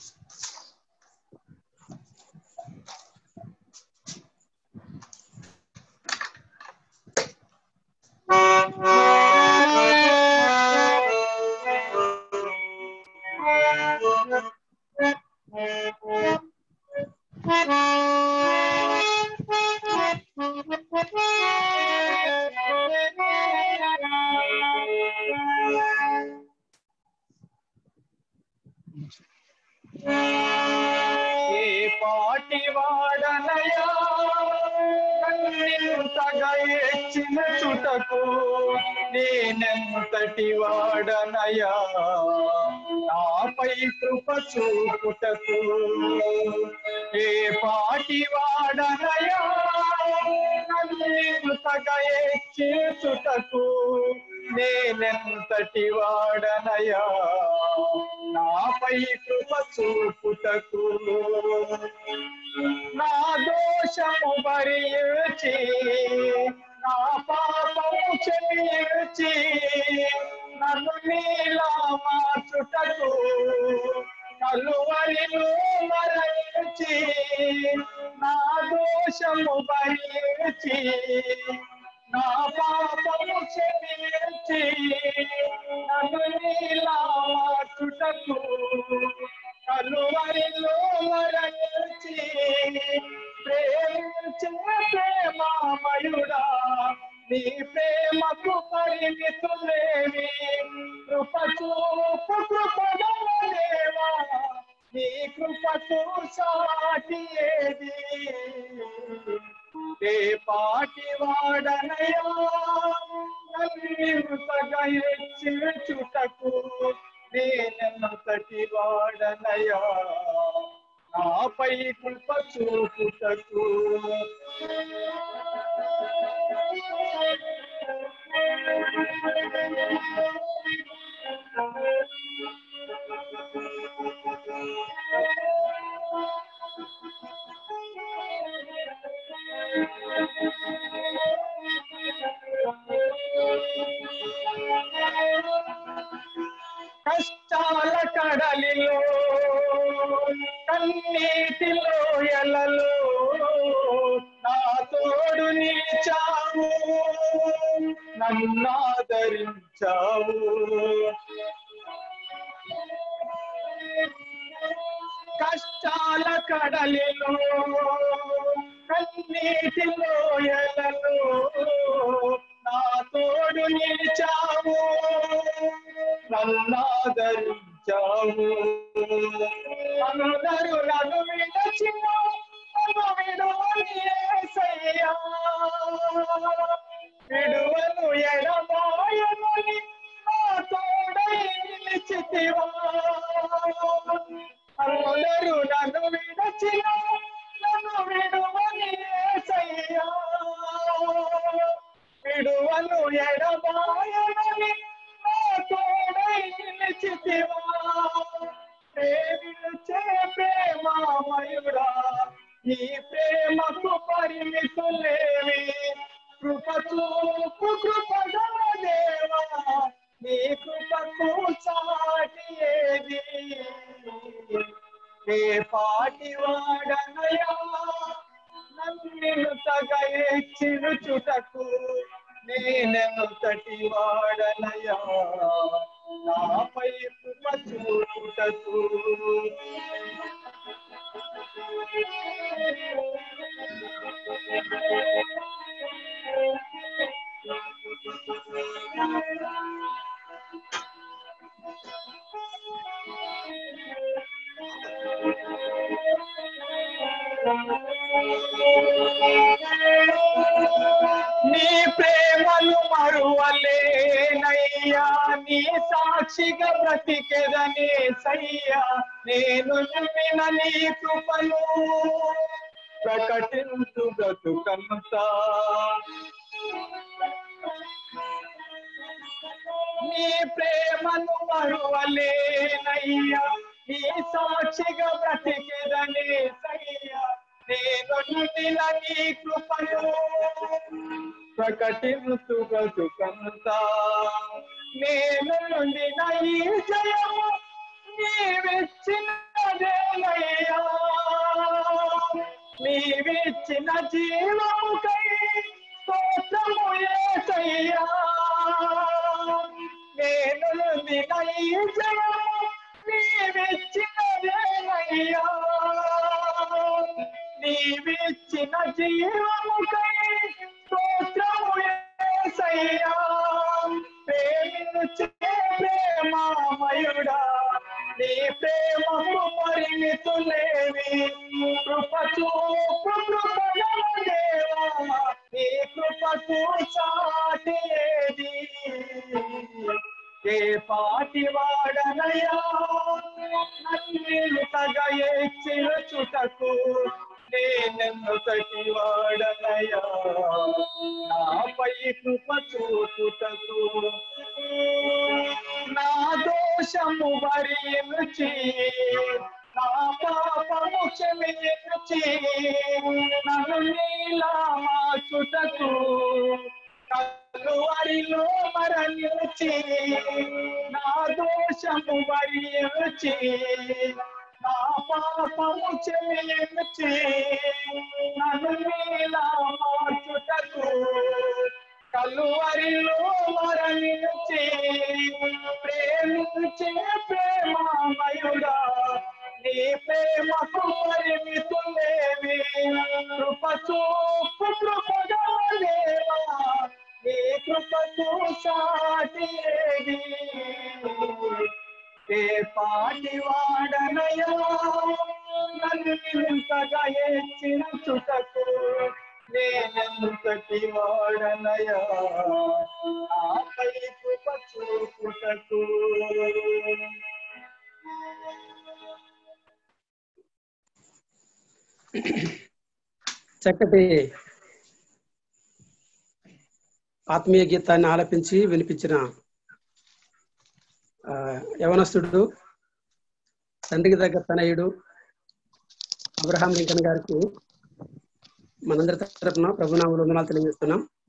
ఏ పాటి వాడనయా కన్నింతగా ఎచ్చిన చుటకు నేనెంతటి వాడనయా నాపై కృప చూపుటకు ఏ పాటి వాడనయా కన్నింతగా ఎచ్చించుటకు నేనెంతటి వాడనయా నాపై కృప చూపుటకు నా దోషము భరించి నా పాపము క్షమించి నన్ను నీలా మార్చుటకు కలువరిలో మరణించి నా దోషము భరించి నా పాపము క్షమించి నన్ను నీలా మార్చుటకు కలువరిలో మరణించి ప్రేమించిన ప్రేమామయుడా నీ ప్రేమకు పరిమితులేవి కృప చూపు కృపగలదేవా నీ కృపకు సాటి ఏది ఏ పాటి వాడనయా నన్నింతగా హెచ్చించుటకు నేనెంతటి వాడనయా నాపై కృప చూపుటకు కష్టాల కడలిలో కన్నీటిలో ఎలలో నా తోడు నిలిచావు నన్నాదరించావు కష్టాల కడలిలో కన్నీటిలో ఎలలో నా తోడు నిలిచావు నన్నాదరించావు అందరూ నన్ను విడచిన నన్ను విడువని యేసయ్యా. విడువను ఎడబాయనని నా తోడై నిలిచితివా అందరూ నన్ను విడచిన నన్ను విడువని యేసయ్యా. విడువను ఎడబాయనని నా తోడై నిలిచితివా ప్రేమించే ప్రేమామయుడా ఈ ప్రేమకు పరిమితులేవి కృప చూపు కృపగల దేవా నీ కృపకు సాటి ఏది ఏ పాటి వాడనయా నన్ను తగ చుటకు నేనెను తటి వాడనయా నాపై కృప చూపుటకు నీ ప్రేమను మరువలేనయ్యా నీ సాక్షిగా బ్రతికెదనే సయ్యా నేను నమ్మిన నీ కృపను ప్రకటించు బ్రతుకంతా నీ ప్రేమను మరువలేనయ్యా నీ సాక్షిగా బ్రతికెదనే సయ్యా నేను నమ్మిన నీ కృపను ప్రకటించు బ్రతుకంతా నేను నుండి ఈ జయము నీవిచ్చిన అదేనయ్యా నీవిచ్చిన జీవముకై స్తోత్రము యేసయ్యా నేను దినై జయము నీవిచ్చినదేనయ్యా నీవిచ్చిన జీవముకై స్తోత్రము యేసయ్యా ప్రేమించే ప్రేమామయుడా నీ ప్రేమకు పరిమితులేవి కృప చూపు కృపగల దేవా నీ కృపకు సాటి ఏది ఏ పాటి వాడనయా నన్నింతగా ఎచ్చిన చుటకు నేనెందుకటి వాడనయా నాపై కృప చూపుటకు నా దోషము భరించి నా పాపము క్షమించి నన్ను నీలా మార్చుటకు కలువరిలో మరణించి నా దోషము భరించి నా పాపము క్షమించి నన్ను నీలా మార్చుటకు కలువరిలో మరణించి ప్రేమించే ప్రేమామయుడా నీ ప్రేమకు పరిమితులేవి కృప చూపు కృపగలేవా నీ కృపకు సాటి ఏది ఏ పాటి వాడనయా నన్ను ఇంతగా ఎచ్చిన చుటకు నేనెంతటి వాడనయా ఆపై కృప చూపుటకు చక్కటి ఆత్మీయ గీతాన్ని ఆలపించి వినిపించిన ఆ, యవనస్తుడు తండ్రికి దగ్గర తనయుడు అబ్రహాం లింకన్ గారికి మనందరి తరపున ప్రభునాములు వందనాలు తెలియజేస్తున్నాం